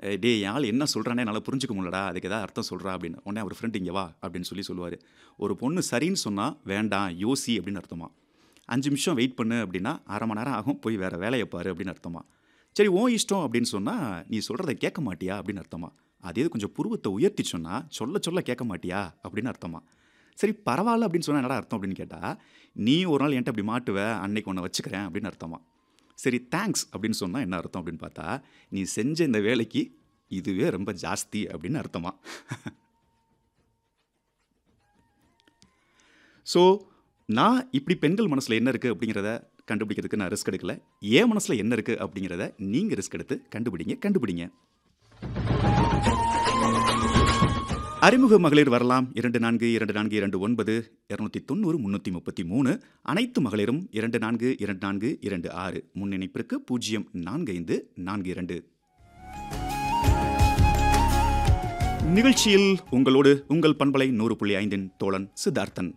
"ஏய், டேய் என் ஆள் என்ன சொல்கிறானே என்னால் புரிஞ்சுக்க முடியலடா அதுக்கு ஏதாவது அர்த்தம் சொல்கிறா அப்படின்னு உடனே அவர் ஃப்ரெண்டு இங்கே வா அப்படின்னு சொல்லி சொல்லுவார் ஒரு பொண்ணு சரின்னு சொன்னால் வேண்டாம் யோசி அப்படின்னு அர்த்தமா அஞ்சு நிமிஷம் வெயிட் பண்ணு அப்படின்னா அரை மணி நேரம் ஆகும் போய் வேறு வேலையை பாரு அப்படின்னு அர்த்தமா சரி ஓ இஷ்டம் அப்படின்னு சொன்னால் நீ சொல்கிறத கேட்க மாட்டியா அப்படின்னு அர்த்தமா அதே இது கொஞ்சம் புருவத்தை உயர்த்தி சொன்னால் சொல்ல சொல்ல கேட்க மாட்டியா அப்படின்னு அர்த்தமா சரி பரவாயில்ல அப்படின்னு சொன்னால் என்னடா அர்த்தம் அப்படின்னு கேட்டால் நீ ஒரு நாள் என்கிட்ட அப்படி மாட்டுவ அன்னைக்கு உன்னை வச்சுக்கிறேன் அப்படின்னு அர்த்தமா சரி தேங்க்ஸ் அப்படின்னு சொன்னால் என்ன அர்த்தம் அப்படின்னு பார்த்தா நீ செஞ்ச இந்த வேலைக்கு இதுவே ரொம்ப ஜாஸ்தி அப்படின்னு அர்த்தமா ஸோ நான் இப்படி பெண்கள் மனசில் என்ன இருக்குது அப்படிங்கிறத கண்டுபிடிக்கிறதுக்கு நான் ரிஸ்க் எடுக்கல என் மனசில் என்ன இருக்குது அப்படிங்கிறத நீங்கள் ரிஸ்க் எடுத்து கண்டுபிடிங்க கண்டுபிடிங்க அறிமுக மகளிர் வரலாம் இரண்டு நான்கு இரண்டு நான்கு இரண்டு ஒன்பது இரநூத்தி தொண்ணூறு முந்நூற்றி முப்பத்தி மூணு அனைத்து மகளிரும் இரண்டு நான்கு இரண்டு நான்கு இரண்டு ஆறு முன்னிணைப்பிற்கு பூஜ்ஜியம் நான்கு ஐந்து நான்கு இரண்டு நிகழ்ச்சியில் உங்களோடு உங்கள் பண்பலை நூறு புள்ளி ஐந்தின் தோழன் சித்தார்த்தன்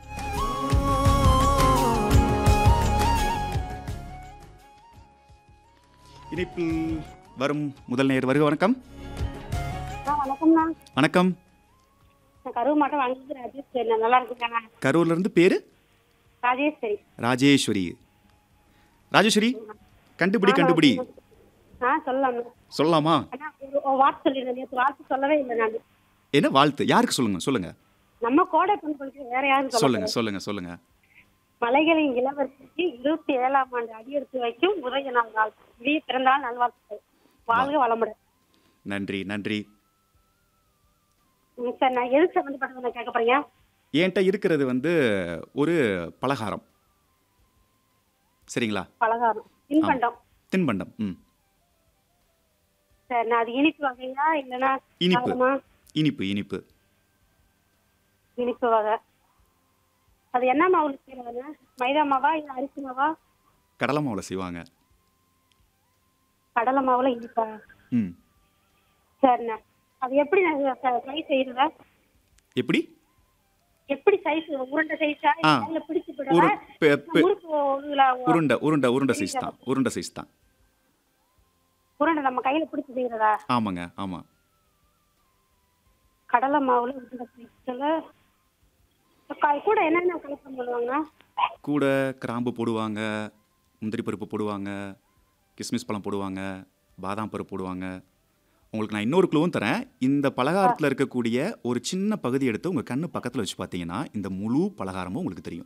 இணைப்பில் வரும் முதல் நேர் வருக வணக்கம் ஆ வணக்கம்ண்ணா வணக்கம் நான் கருவு மாட்டம் வாங்கிட்டு ராஜேஸ்வரி நான் நல்லா இருக்குங்கண்ணா கரூர்ல இருந்து பேரு ராஜேஸ்வரி ராஜேஸ்வரி ராஜேஸ்வரி கண்டுபிடி கண்டுபிடி ஆ சொல்லலாம் சொல்லலாமா அண்ணா ஒரு ஒரு வார்த்தை சொல்லிடுறேன் நேற்று வார்த்தை சொல்லவே இல்லை நான் என்ன வாழ்த்து யாருக்கு சொல்லுங்க சொல்லுங்க நம்ம கோடை பெண்களுக்கு வேற யாரும் சொல்லுங்க சொல்ல சொல்லுங்க சொல்லுங்க மலைகளின் இளவரசிக்கு இருபத்தி ஏழாம் ஆண்டு அடியெடுத்து வைக்கும் உதய நாள் நாள் இனிய பிறந்தால் நல்வாழ்த்துக்கள் வாழ்க வளமுடன் நன்றி நன்றி ம், சார் நான் எது சம்மந்தப்பட்டது நான் கேட்க போறீங்க என்கிட்ட இருக்கிறது வந்து ஒரு பலகாரம் சரிங்களா பலகாரம் தின்பண்டம் தின்பண்டம் ம் சார் நான் அது இனிப்பு வகையா இல்லைன்னா இனிப்பு. காரமா? இனிப்பு இனிப்பு இனிப்பு வகை அது என்ன மாவுல செய்யறதுங்க மைதா மாவா இல்ல அரிசி மாவா கடலை மாவில் செய்வாங்க கடலை மாவுல இனிப்பா ம் சரிண்ணா அது எப்படி நான் சைஸ் செய்யறதா எப்படி எப்படி சைஸ் உருண்டை சைஸா ஆ. இல்ல பிடிச்சு ஒரு போடுவா பெ- பெ- முறுக்கு இதுல உருண்டை உருண்டை உருண்டை சைஸ் தான் உருண்டை சைஸ் தான் உருண்டை நம்ம கையில பிடிச்சு செய்யறதா ஆமாங்க ஆமாம் கடலை மாவுல உருண்டை சைஸ்ல கூட என்னென்ன கலப்படம் பண்ணுவாங்க கூட கிராம்பு போடுவாங்க முந்திரி பருப்பு போடுவாங்க கிஸ்மிஸ் பழம் போடுவாங்க பாதாம் பருப்பு போடுவாங்க உங்களுக்கு நான் இன்னொரு க்ளூவும் தரேன் இந்த பலகாரத்தில் இருக்கக்கூடிய ஒரு சின்ன பகுதி எடுத்து உங்கள் கண்ணு பக்கத்தில் வச்சு பார்த்தீங்கன்னா இந்த முழு பலகாரமும் உங்களுக்கு தெரியும்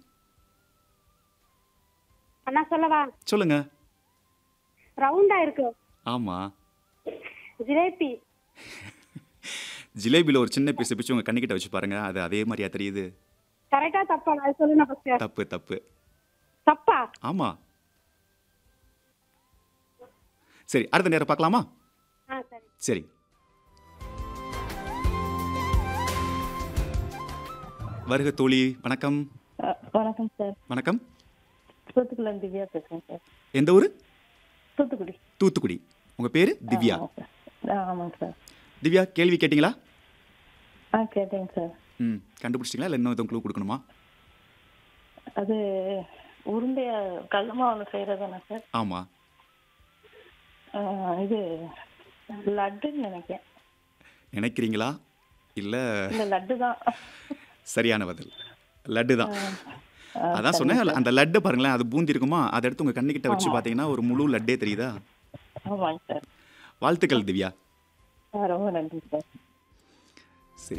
அண்ணா சொல்லவா சொல்லுங்க ரவுண்டா இருக்கு ஆமாம் ஜிலேபி ஜிலேபியில் ஒரு சின்ன பீஸ் பிடிச்சி உங்கள் கண்ணுக்கிட்ட வச்சு பாருங்க அது அதே மாதிரியா தெரியுது கரெக்டா தப்பா அது சொல்லுங்க ஃபர்ஸ்ட் தப்பு தப்பு தப்பா ஆமாம் சரி அடுத்த நேரம் பார்க்கலாமா ஆ சரி சரி வருக தோழி வணக்கம் அ, வணக்கம் சார் வணக்கம் தூத்துக்குடில இருந்து திவ்யா பேசுறேன் சார் எந்த ஊர் தூத்துக்குடி தூத்துக்குடி உங்கள் பேர் திவ்யா ஆமாம் சார் ஆ, ஆமாங்க சார் திவ்யா கேள்வி கேட்டிங்களா ஆ கேட்டேங்க சார் ம் கண்டுபிடிச்சிட்டிங்களா இல்லை இன்னும் எதுவும் க்ளூ கொடுக்கணுமா அது உருண்டைய கடல மாவுல செய்யறதானே சார் ஆமாம் ஆ, இது லட்டுன்னு நினைக்கிறேன் நினைக்கிறீங்களா இல்லை இல்ல லட்டு தான் சரியான பதில் லட்டு தான் அதான் சொன்னேன் அந்த லட்டு பாருங்களேன் அது பூந்தி இருக்குமா அதை எடுத்து உங்கள் கண்ணுக்கிட்ட வச்சு பார்த்தீங்கன்னா ஒரு முழு லட்டே தெரியுதா ஆமாங்க சார் வாழ்த்துக்கள் திவ்யா ஆ, ரொம்ப நன்றி சார் சரி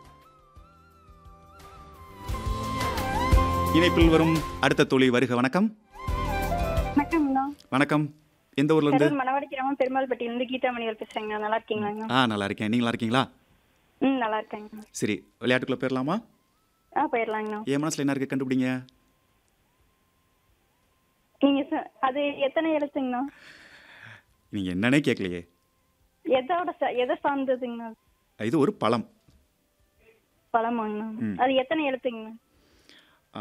இணைப்பில் வரும் அடுத்த தோழி வருக வணக்கம் வணக்கம்ண்ணா வணக்கம் எந்த ஊர்ல இருந்து கரூர் மணவாடி கிராமம் பெருமாள்பட்டியிலிருந்து கீதாமணிகள் பேசுறேங்க நல்லா இருக்கீங்களா ஆ நல்லா இருக்கேன் நீங்களா இருக்கீங்களா ம் நல்லா இருக்கேங்க சரி விளையாட்டுக்குள்ள போயிடலாமா ஆ போயிடலாங்கண்ணா என் மனசுல என்ன இருக்கு கண்டுபிடிங்க நீங்க சொ- அது எத்தனை எழுத்துங்கண்ணா நீங்க என்னன்னே கேட்கலையே எதோட ச- எதை சார்ந்ததுங்கண்ணா இது ஒரு பழம் பழமாங்கண்ணா ம். அது எத்தனை எழுத்துங்கண்ணா ஆ,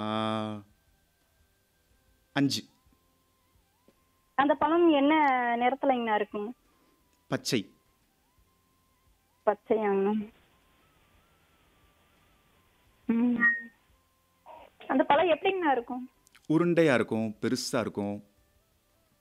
அஞ்சு அந்த பழம் என்ன நிறத்துலங்கண்ணா இருக்கும் பச்சை பச்சையாங்கண்ணா ம். அந்த பழம் எப்படிங்கண்ணா இருக்கும் உருண்டையா இருக்கும் பெருசா இருக்கும்